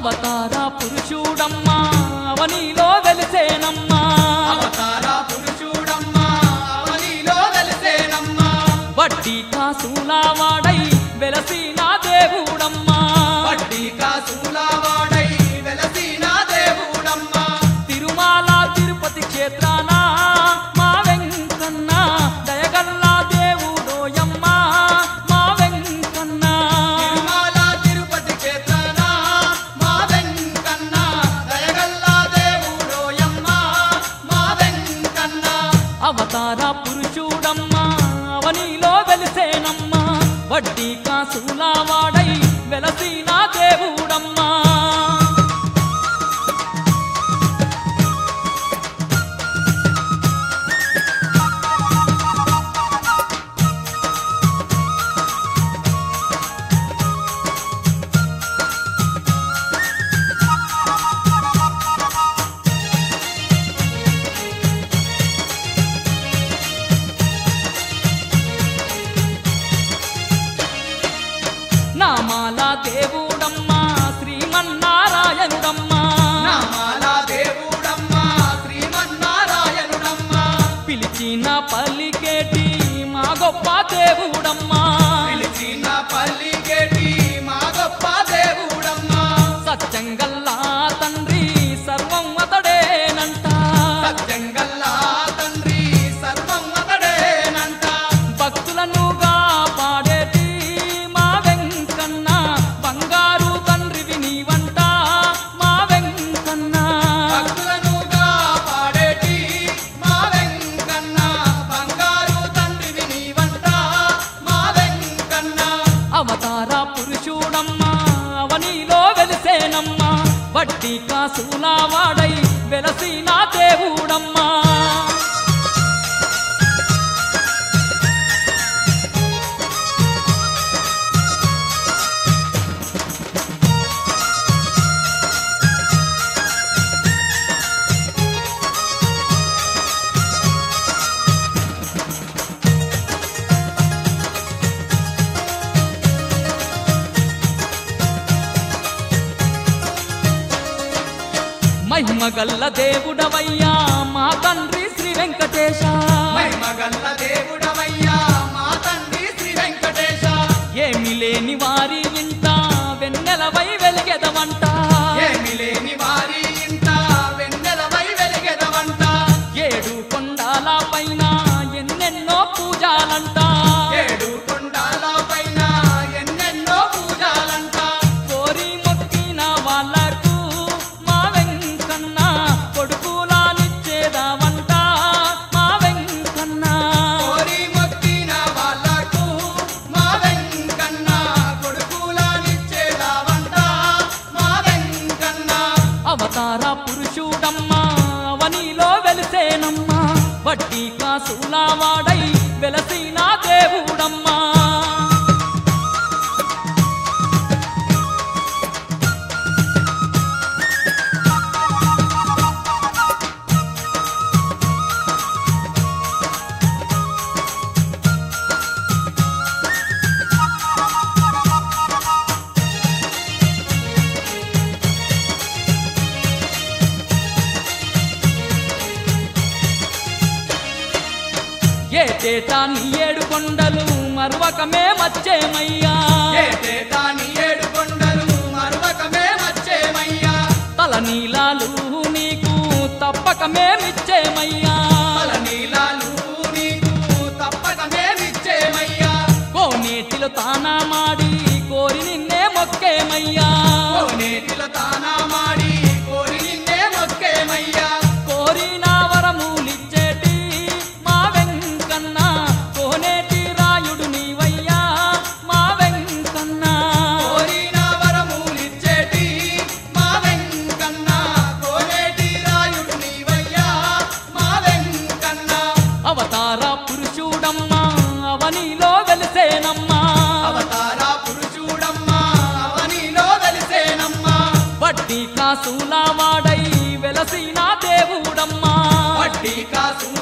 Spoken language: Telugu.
అవతార పురుషుడమ్మా అవనిలో వెలిసేనమ్మా అవతార పురుషుడమ్మా అవనిలో వెలిసేనమ్మా వడ్డీ కాసుల వాడై వెలసిన దేవుడమ్మా వడ్డీ కాసుల వాడై వెలసిన దేవుడమ్మా తిరుమల తిరుపతి క్షేత్రాన మా వెంకన్న దయగల్లా దేవుడోయమ్మా మా వెంకన్న తిరుమల తిరుపతి క్షేత్రాన మా వెంకన్న దయగల్లా దేవుడోయమ్మా మా వెంకన్న అవతార పురుషుడమ్మా అవనిలో వెలిసేనమ్మా వడ్డీ కాసుల వాడై వెలసిన దేవుడమ్మా నామాల దేవుడమ్మా శ్రీమన్నారాయణుడమ్మా నామాల దేవుడమ్మా శ్రీమన్నారాయణుడమ్మా పిలిచిన పల్లికేటి మా గొప్ప దేవుడమ్మా పిలిచిన పల్లికేటి మా గొప్ప దేవుడమ్మా సత్యంగల్లా తండ్రి సర్వం అతడేనంట సత్యంగల్లా తండ్రి సర్వం అతడేనంట భక్తులను పాడేటి మా వెంకన్న బంగారు తండ్రివి నీవంట మా వెంకన్న భక్తులను కాపాడేటి మా వెంకన్న బంగారు తండ్రివి నీవంట మా వెంకన్న అవతార పురుషుడమ్మా అవనిలో వెలిసేనమ్మా వడ్డీ కాసుల వాడై వెలసిన దేవుడమ్మా మహిమగల్ల దేవుడవయ్యా మా తండ్రి శ్రీ వెంకటేశ మహిమగల్ల దేవుడవయ్యా మా తండ్రి శ్రీ వెంకటేశ ఏమి లేని వారి వింత వెన్నెలవై వెలిగెదవంట ఏమి లేని వారి ఇంత వెన్నెలవై వెలిగెదవంట ఏడు కొండాల పైన ఎన్నెన్నో పూజాలంట ఏడు కొండాల పైన ఎన్నెన్నో పూజాలంట కోరి మొక్కిన వాళ్ళకు మా వెంకన్న కొడుకులానిచ్చేదావంట మా వెంకన్న కోరి మొక్కిన వాళ్ళకు మా వెంకన్న కొడుకులానిచ్చేదావంట మా వెంకన్న అవతార పురుషుడమ్మా అవనిలో వెలిసేనమ్మా వడ్డీ కాసుల వాడై వెలసిన దేవుడమ్మా ఏటేటా నీ ఏడు కొండలు మరవకమే మచ్చేమయ్యా ఏటేటా నీ ఏడు కొండలు మరువకమే వచ్చేమయ్యా తల నీలాలు నీకు తప్పకమే మిచ్చేమయ్యా తల నీలాలు నీకు తప్పకమే నిచ్చేమయ్యా కోనేటిలో తానా మాడి కోరి నిన్నే మొక్కేమయ్యా కోనేటిలో తానా మాడి కోరి నిన్నే మొక్కేమయ్యా కోరిన వరములిచ్చేటి మా వెంకన్న కోనేటి రాయుడు నీవయ్యా మా వెంకన్న కోరిన వరములిచ్చేటి మా వెంకన్న కోనేటి రాయుడు నీవయ్యా మా వెంకన్న అవతార పురుషుడమ్మా అవనిలో వెలిసేనమ్మా అవతార పురుషుడమ్మా అవనిలో వెలిసేనమ్మా వడ్డీ కాసుల వాడై వెలసిన దేవుడమ్మా వడ్డీ కాసు